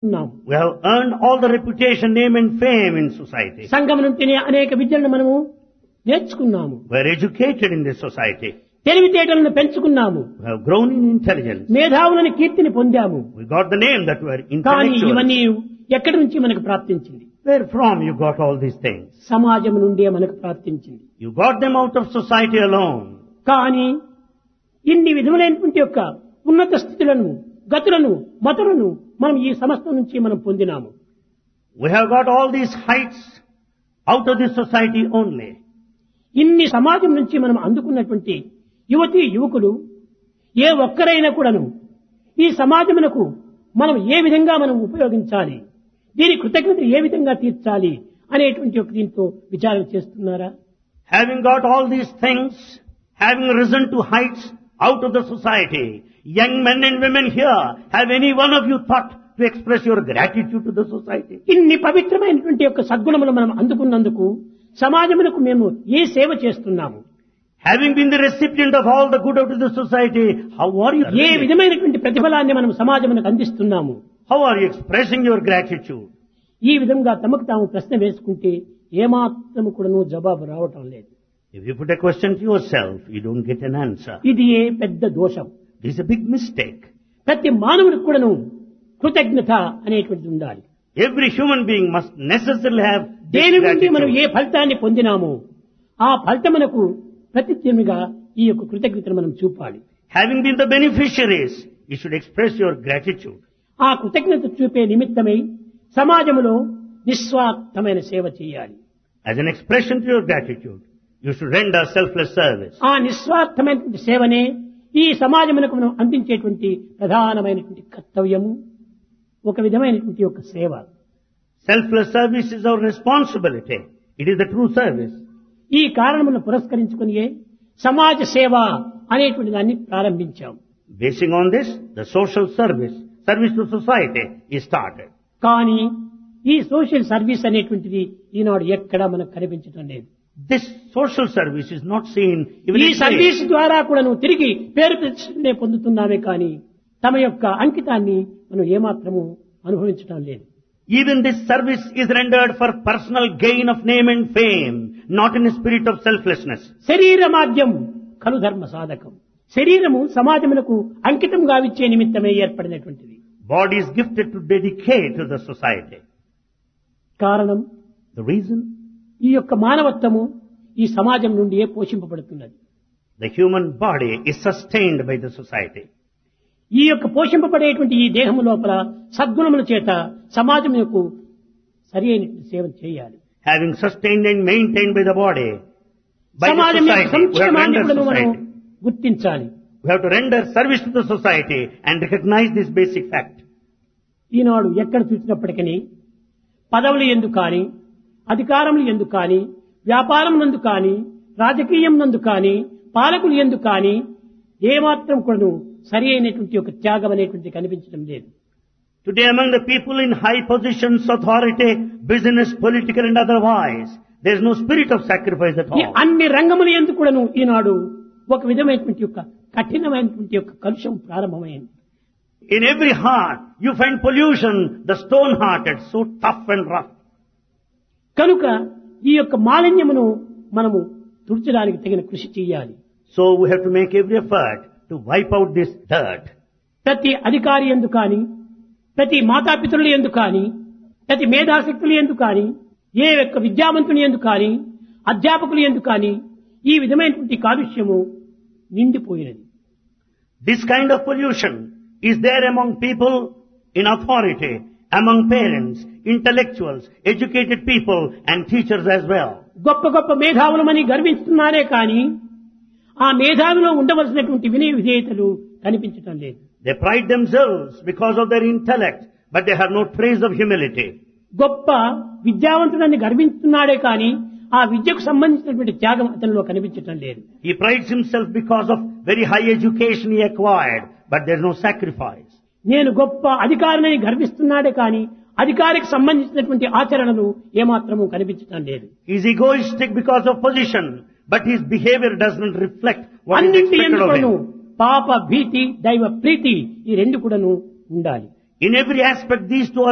ఉన్నాం We have earned all the reputation, name and fame in society. సంఘం నుండినే అనేక విద్యలను మనము నేర్చుకున్నాము We are educated in this society. తెలివితేటలను పెంచుకున్నాము We have grown in intelligence. మేధావులని కీర్తిని పొందాము We got the name that we are కానీ intellectual. ఇవన్నీ ఎక్కడి నుంచి మనకు ప్రాప్తించింది Where from you got all these things? సమాజం నుండే మనకు ప్రాప్తించింది You got them out of society alone. కానీ ఇన్ని విధములైనటువంటి యొక్క ఉన్నత స్థితులను గతులను మతులను మనం ఈ సమస్త నుంచి మనం పొందినాము We have got all these heights out of this society only. ఇన్ని సమాజం నుంచి మనం అందుకున్నటువంటి యువతి యువకులు ఏ ఒక్కరైనా కూడాను ఈ సమాజమునకు మనం ఏ విధంగా మనం ఉపయోగించాలి దీని కృతజ్ఞత ఏ విధంగా తీర్చాలి అనేటువంటి ఒక దీంతో విచారణ చేస్తున్నారా Having got all these things, having risen to heights out of the society, young men and women here, have any one of you thought to express your gratitude to the society? ఇన్ని పవిత్రమైనటువంటి యొక్క సద్గుణములు మనం అందుకున్నందుకు సమాజమునకు మేము ఏ సేవ చేస్తున్నాము Having been the recipient of all the good out of the society, how are you? A really? విధమైనటువంటి ప్రతిఫలాన్ని మనం సమాజమునకు అందిస్తున్నాము How are you expressing your gratitude? ఈ విధంగా తమకు తాము ప్రశ్న వేసుకుంటే ఏమాత్రము కూడాను జవాబు రావటం లేదు If you put a question to yourself, you don't get an answer. ఇది ఏ పెద్ద దోషం This is a big mistake. ప్రతి మానవునికి కూడాను కృతజ్ఞత అనేటువంటిది ఉండాలి Every human being must necessarily have this దేని నుండి మనం ఏ gratitude. ఫలితాన్ని పొందినామో ఆ ఫలితమునకు ప్రతిజ్ఞమిగా ఈ యొక్క కృతజ్ఞతను మనం చూపాలి Having been the beneficiaries, you should express your gratitude. ఆ కృతజ్ఞత చూపే నిమిత్తమై సమాజంలో నిస్వార్థమైన సేవ చేయాలి As an expression to your gratitude, you should render selfless service. ఆ నిస్వార్థమైనటువంటి సేవనే ఈ సమాజమునకు మనం అందించేటువంటి ప్రధానమైనటువంటి కర్తవ్యము ఒక విధమైనటువంటి ఒక సేవ Selfless service is our responsibility. It is the true service. ఈ కారణములను పురస్కరించుకుని సమాజ సేవ అనేటువంటి దాన్ని ప్రారంభించాం Basing on this, the social service, service to society is started. కానీ ఈ సోషల్ సర్వీస్ అనేటువంటిది ఈనాడు ఎక్కడా మనకు కనిపించడం లేదు This social service is not seen even ఈ in సర్వీస్ place. ద్వారా కూడా నువ్వు తిరిగి పేరు ప్రతిష్టనే పొందుతున్నామే కానీ తమ యొక్క అంకితాన్ని మనం ఏమాత్రము అనుభవించడం లేదు Even this service is rendered for personal gain of name and fame, not in a spirit of selflessness. శరీర మాధ్యం కలు ధర్మ సాధకం శరీరము సమాజమునకు అంకితం గావిచ్చే నిమిత్తమే ఏర్పడినటువంటిది Body is gifted to dedicate to the society. కారణం The reason? ఈ యొక్క మానవత్వము ఈ సమాజం నుండియే పోషింపబడుతున్నది The human body is sustained by the society. ఈ యొక్క పోషింపబడేటువంటి ఈ దేహము లోపల సద్గుణముల చేత సమాజం యొక్క సరి అయినటువంటి సేవ చేయాలి Having sustained and maintained by the body, by the సమాజం యొక్క society, we have to సంక్షేమాన్ని render కూడా మనం society. గుర్తించాలి We have to render service to the society and recognize this basic fact. ఈనాడు ఎక్కడ చూసినప్పటికీ పదవులు ఎందుకు కానీ అధికారములు ఎందుకు కానీ వ్యాపారం నందు కానీ రాజకీయం నందు కానీ పాలకులు ఎందుకు కానీ ఏమాత్రం కూడా సరి అయినటువంటి ఒక త్యాగం అనేటువంటి కనిపించడం లేదు Today among the people in high positions, authority, business, political and otherwise, there is no spirit of sacrifice at ఈ all. అన్ని రంగములు ఎందుకు కూడాను ఈనాడు ఒక విధమైనటువంటి యొక్క కఠినమైనటువంటి యొక్క కలుషం ప్రారంభమైంది In every heart, you find pollution, the stone-hearted, so tough and rough. కనుక ఈ యొక్క మాలిన్యమును మనము తుడిచడానికి తగిన కృషి చేయాలి So we have to make every effort to wipe out this dirt. ప్రతి అధికారి ఎందు కానీ ప్రతి మాతాపితరులు ఎందు కానీ ప్రతి మేధాశక్తులు ఎందు కానీ ఏ యొక్క విద్యావంతుని ఎందు కానీ అధ్యాపకులు ఎందు కానీ ఈ విధమైనటువంటి కాలుష్యము నిండిపోయినది This kind of pollution is there among people in authority, among parents, intellectuals, educated people and teachers as well. గొప్ప గొప్ప మేధావులమని గర్విస్తున్నారే కానీ ఆ మేధావిలో ఉండవలసినటువంటి వినయ విధేయతలు కనిపించటం లేదు They pride themselves because of their intellect, but they have no trace of humility. గొప్ప విద్యావంతుడని గర్విస్తున్నాడే కానీ ఆ విద్యకు సంబంధించినటువంటి త్యాగం అతనిలో కనిపించటం లేదు He prides himself because of very high education he acquired, but there is no sacrifice. నేను గొప్ప అధికారిని గర్విస్తున్నాడే కానీ అధికారికి సంబంధించినటువంటి ఆచరణలు ఏమాత్రము కనిపించటం లేదు He is egoistic because of position, but his behavior does not reflect what is అన్నింటి expected of ఎందుకును him. పాప భీతి దైవ ప్రీతి ఈ రెండు కూడాను ఉండాలి In every aspect, these two are